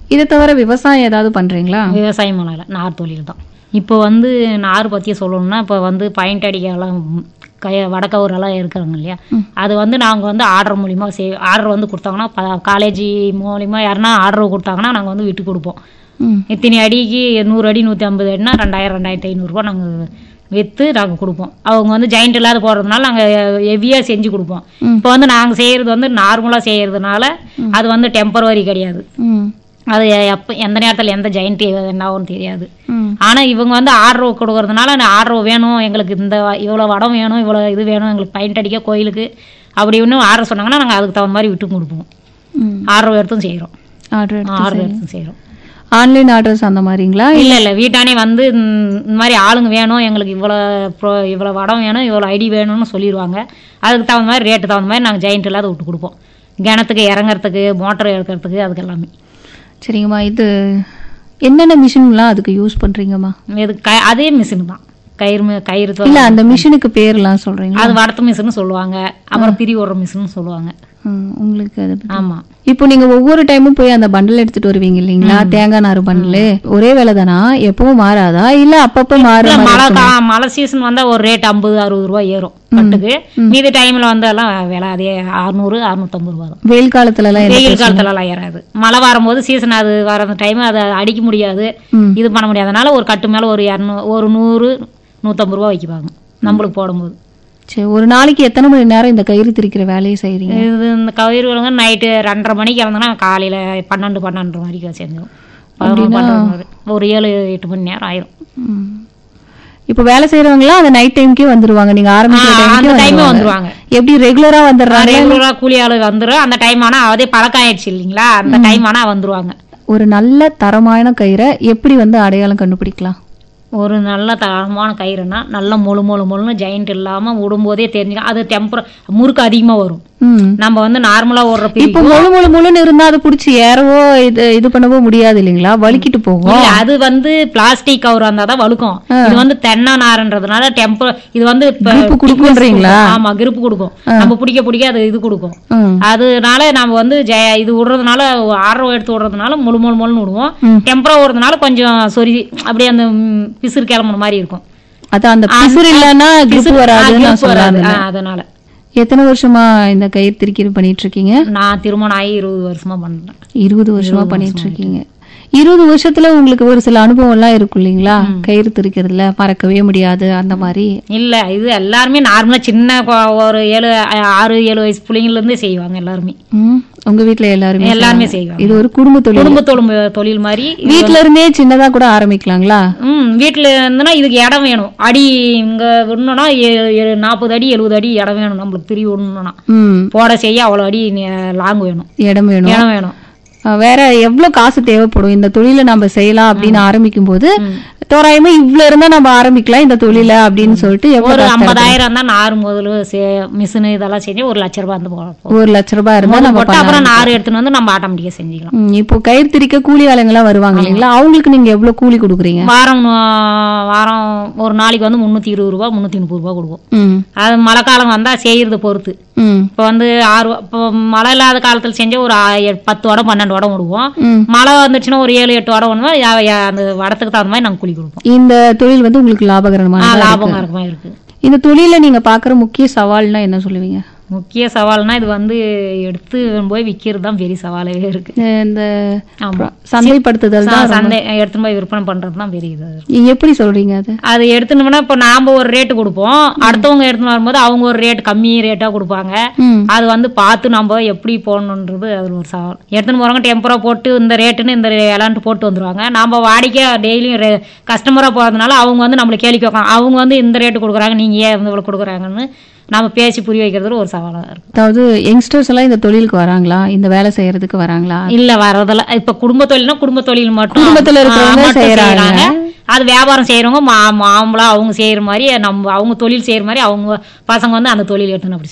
இதை தவிர விவசாயம் ஏதாவது பண்றீங்களா விவசாயம் பண்ணல நார் தொழில் தான் இப்போ வந்து நார் பற்றி சொல்லணும்னா இப்போ வந்து பாயிண்ட் அடிக்கலாம் கய வடக்கவரெல்லாம் இருக்கிறாங்க இல்லையா அது வந்து நாங்கள் வந்து ஆர்டர் மூலிமா செய் ஆர்டர் வந்து கொடுத்தாங்கன்னா ப காலேஜ் மூலிமா யாருன்னா ஆர்டர் கொடுத்தாங்கன்னா நாங்கள் வந்து விட்டு கொடுப்போம் ம் இத்தனை அடிக்கு நூறு அடி நூற்றி ஐம்பது அடினா ரெண்டாயிரம் ரெண்டாயிரத்தி ஐநூறுரூவா நாங்கள் விற்று நாங்கள் கொடுப்போம் அவங்க வந்து ஜாயிண்ட் இல்லாத போடுறதுனால நாங்கள் ஹெவியாக செஞ்சு கொடுப்போம் இப்போ வந்து நாங்கள் செய்கிறது வந்து நார்மலாக செய்கிறதுனால அது வந்து டெம்பரவரி கிடையாது ம் அது எப்போ எந்த நேரத்தில் எந்த ஜாயிண்ட் என்னாகும் தெரியாது ம் ஆனால் இவங்க வந்து ஆர்டர் கொடுக்கறதுனால ஆர்டர் வேணும் எங்களுக்கு இந்த இவ்வளோ வடம் வேணும் இவ்வளோ இது வேணும் எங்களுக்கு பெயிண்ட் அடிக்க கோயிலுக்கு அப்படி இன்னும் ஆர்டர் சொன்னாங்கன்னா நாங்கள் அதுக்கு தகுந்த மாதிரி விட்டு கொடுப்போம் ம் ஆர்டர் எடுத்தும் செய்கிறோம் ஆர்டர் ஆர்டர் எடுத்தும் செய்கிறோம் ஆன்லைன் ஆர்டர்ஸ் அந்த மாதிரிங்களா இல்லை இல்லை வீட்டானே வந்து ம், இந்த மாதிரி ஆளுங்க வேணும் எங்களுக்கு இவ்வளோ ப்ரோ இவ்வளோ வடம் வேணும் இவ்வளோ ஐடி வேணும்னு சொல்லிடுவாங்க அதுக்கு தகுந்த மாதிரி ரேட்டு தகுந்த மாதிரி நாங்கள் ஜாயிண்ட் இல்லாத விட்டு கொடுப்போம் கிணத்துக்கு இறங்குறதுக்கு மோட்டர் எடுக்கிறதுக்கு அதுக்கு எல்லாமே சரிங்கம்மா இது என்னென்ன மிஷின்லாம் அதுக்கு யூஸ் பண்றீங்கம்மா இது க அதே மிஷின் தான் கயிறு மி- கயிறு தொ- இல்ல அந்த மிஷினுக்கு பேர்லாம் சொல்றீங்களா அது வடத்து மிஷின்னு சொல்லுவாங்க அப்புறம் பிரி விடுற மிஷின்னு சொல்லுவாங்க ம், உங்களுக்கு அதை பத்தி- ஆமாம் இப்போ நீங்க ஒவ்வொரு டைமும் போய் அந்த பண்டல் எடுத்துட்டு வருவீங்க இல்லைங்களா தேங்காய் நாறு பண்டல் ஒரே விலை தானா எப்பவும் மாறாதா இல்ல அப்பப்ப மாற இல்ல, மாதிரி மழை இருக்குமா? கா மழை சீசன் வந்தா ஒரு ரேட் ஐம்பது அறுபது ரூபா ஏறும் கட்டுக்கு மீதி டைம்ல வந்தாலாம் விலை அதே அறுநூறு அறுநூத்தம்பது ரூபா தான் வெயில் காலத்துல எல்லாம் என்ன வெயில் காலத்துலலாம் ஏறாது மழை வரும்போது சீசன் அது வர டைம் அதை அடிக்க முடியாது ம். இது பண்ண முடியாது அதனால ஒரு கட்டு மேல ஒரு இரநூறு ஒரு நூறு நூற்றம்பது ரூபா வைக்குவாங்க நம்மளுக்கு போடும்போது சரி ஒரு நாளைக்கு எத்தனை மணி நேரம் இந்த கயிறு திரிக்கிற வேலையை செய்றீங்க இது இந்த கயிறு விலங்க நைட்டு ரெண்டரை மணிக்கு இறந்தோன்னா காலையில பன்னெண்டு பன்னெண்டு மணிக்கு செஞ்சிடும் பதினொன்று பன்னெண்டு மணி. ஒரு ஏழு எட்டு மணி நேரம் ஆயிரும் ம். இப்போ வேலை செய்யறவங்கலாம் அந்த நைட் டைம்க்கே வந்துருவாங்க நீங்க ஆரம்பிக்கிற ஆ, அந்த டைம்க்கே டைமே வந்துருவாங்க வந்துருவாங்க எப்படி ரெகுலரா வந்துடுறாங்க ரெகுலரா கூலி ஆளு வந்துரும் அந்த டைம் ஆனா அதே பழக்கம் ஆயிடுச்சு இல்லைங்களா அந்த டைம் ஆனா வந்துருவாங்க ஒரு நல்ல தரமான கயிறை எப்படி வந்து அடையாளம் கண்டுபிடிக்கலாம் ஒரு நல்ல தரமான கயிறுனா நல்ல முழு முழு முழுன்னு ஜாயிண்ட் இல்லாம விடும்போதே தெரிஞ்சுக்கலாம் அது டெம்பர் முறுக்கு அதிகமா வரும் ம் நம்ம வந்து நார்மலா ஓடுற இப்போ பிரிவு முழு முழு முழுன்னு இருந்தா அதை பிடிச்சி ஏறவோ இது இது பண்ணவோ முடியாது இல்லைங்களா வலிக்கிட்டு போகும் இல்ல அது வந்து பிளாஸ்டிக் கவர் இருந்தா தான் வழுக்கும் இது வந்து தென்னை நார்ன்றதுனால டெம்பர் இது வந்து இப்ப Grip கொடுக்குன்றீங்களா? ஆமா கிரிப் கொடுக்கும் நம்ம பிடிக்க பிடிக்க அது இது கொடுக்கும் ம் அதனால நம்ம வந்து ஜெ- இது விடுறதுனால ஆர்வம் எடுத்து விடுறதுனால முழு முழு முழுன்னு விடுவோம் ம். டெம்பரா விடுறதுனால கொஞ்சம் சொரி அப்படியே அந்த ம், பிசிறு கிளம்புன மாதிரி இருக்கும் அதான் அந்த பிசுறு இல்லைன்னா grip பிசிறு- ஆ, வராதுன்னு நான் grip வராது. சொல்றேன் ஆ, அதனால எத்தனை வருஷமா இந்த கயிறு திரிக்கிறது பண்ணிட்டு இருக்கீங்க நான் திருமணம் ஆகி இருபது வருஷமா பண்றேன் இருபது வருஷமா பண்ணிட்டு இருக்கீங்க இருபது வருஷத்துல உங்களுக்கு ஒரு சில அனுபவம் எல்லாம் இருக்கும் இல்லைங்களா கயிறு திரிக்கிறதுல மறக்கவே முடியாது அந்த மாதிரி இல்ல இது எல்லாருமே நார்மலா சின்ன கொ- ஒரு ஏழு ஆ- ஆறு ஏழு வயசு பிள்ளைங்கள்ல இருந்தே செய்வாங்க எல்லாருமே ம், உங்க வீட்ல எல்லாருமே எல்லாருமே செய்வாங்க. செய்வாங்க இது ஒரு குடும்ப தொழில் குடும்ப தொழில் தொழில் மாதிரி வீட்ல இருந்தே சின்னதா கூட ஆரம்பிக்கலாங்களா ம் வீட்டுல இருந்துன்னா இதுக்கு இடம் வேணும் அடி இங்க விடணும்னா நாற்பது அடி எழுபது அடி இடம் வேணும் நம்மளுக்கு திரி விடணும்னா ம் போட செய்ய அவ்வளோ அடி லாங் வேணும் இடம் வேணும் இடம் வேணும் அஹ் வேற எவ்வளவு காசு தேவைப்படும் இந்த தொழிலை நம்ம செய்யலாம் அப்படின்னு ஆரம்பிக்கும் போது தோராயமா இவ்வளவு இருந்தா நம்ம ஆரம்பிக்கலாம் இந்த தொழிலை அப்படின்னு சொல்லிட்டு ஒரு எவ்வளவு காசு ஐம்பதாயிரம் தான் நார் முதல்ல மிஷினு இதெல்லாம் செஞ்சு ஒரு லட்ச ரூபாய் வந்து போகும் ஒரு லட்ச ரூபாய் இருந்தா நம்ம போட்டு அப்புறம் நார் எடுத்துன்னு வந்து நம்ம ஆட்டோமேட்டிக்காக செஞ்சுக்கலாம் ம், இப்போ கயிறு திரிக்க கூலி ஆளுங்க எல்லாம் வருவாங்க இல்லைங்களா அவங்களுக்கு நீங்க எவ்வளவு கூலி கொடுக்குறீங்க வாரம் ஆ, வாரம் ஒரு நாளைக்கு வந்து முந்நூற்றி இருபது ரூபா முந்நூற்றி முப்பது ரூபா கொடுப்போம் ம் அது மழை காலம் வந்தால் செய்யறத பொறுத்து ம் இப்போ வந்து ஆறு இப்போ மழை இல்லாத காலத்தில் செஞ்சால் ஒரு ஆ- எ- பத்து வடம் பன்னெண்டு வடம் விடுவோம் ம் மழை வந்துச்சுன்னா ஒரு ஏழு எட்டு வடம் ஒன்று அந்த வடத்துக்கு தகுந்த மாதிரி நாங்கள் கூலி கொடுப்போம் இந்த தொழில் வந்து உங்களுக்கு லாபகரமான ஆ, லாபகரமாக இருக்கு இந்த தொழில நீங்க பாக்குற முக்கிய சவால்னா என்ன சொல்லுவீங்க முக்கிய சவால்னா இது வந்து எடுத்து போய் விற்கிறது தான் பெரிய சவாலாகவே இருக்கு அஹ் இந்த ஆமாம் சந்தைப்படுத்துதல் தான் சந்தை எடுத்துன்னு போய் விற்பனை பண்ணுறது தான் பெரிய இது நீங்க எப்படி சொல்றீங்க அது அது எடுத்துனோம்னா இப்போ நாம் ஒரு ரேட்டு கொடுப்போம் அடுத்தவங்க எடுத்துன்னு வரும்போது அவங்க ஒரு ரேட் கம்மி ரேட்டாக கொடுப்பாங்க ம் அது வந்து பார்த்து நம்ம எப்படி போடணுன்றது அதில் ஒரு சவால் எடுத்துன்னு போகிறவங்க டெம்பரா போட்டு இந்த ரேட்டுன்னு இந்த விளாண்டு போட்டு வந்துருவாங்க நம்ம வாடிக்கை டெய்லியும் கஸ்டமராக போகிறதுனால அவங்க வந்து நம்மளை கேள்வி கேட்கலாம் அவங்க வந்து இந்த ரேட்டு கொடுக்குறாங்க நீங்கள் ஏன் வந்து இவ்வளோ கொடுக்குறாங்கன்னு நம்ம பேசி புரிய வைக்கிறது ஒரு சவாலாக இருக்கும் அதாவது யங்ஸ்டர்ஸ் எல்லாம் இந்த தொழிலுக்கு வராங்களா இந்த வேலை செய்யறதுக்கு வராங்களா இல்ல வரதில்ல இப்ப குடும்ப தொழில்னா குடும்ப தொழில் மட்டும் குடும்பத்துல இருக்கிறவங்க ஆ, மட்டும் செய்யறாங்க. அது வியாபாரம் செய்யறவங்க மா மாம்பழம் அவங்க செய்யற மாதிரி நம்ம அவங்க தொழில் செய்யற மாதிரி அவங்க பசங்க வந்து அந்த தொழில் எடுத்துன்னு அப்படி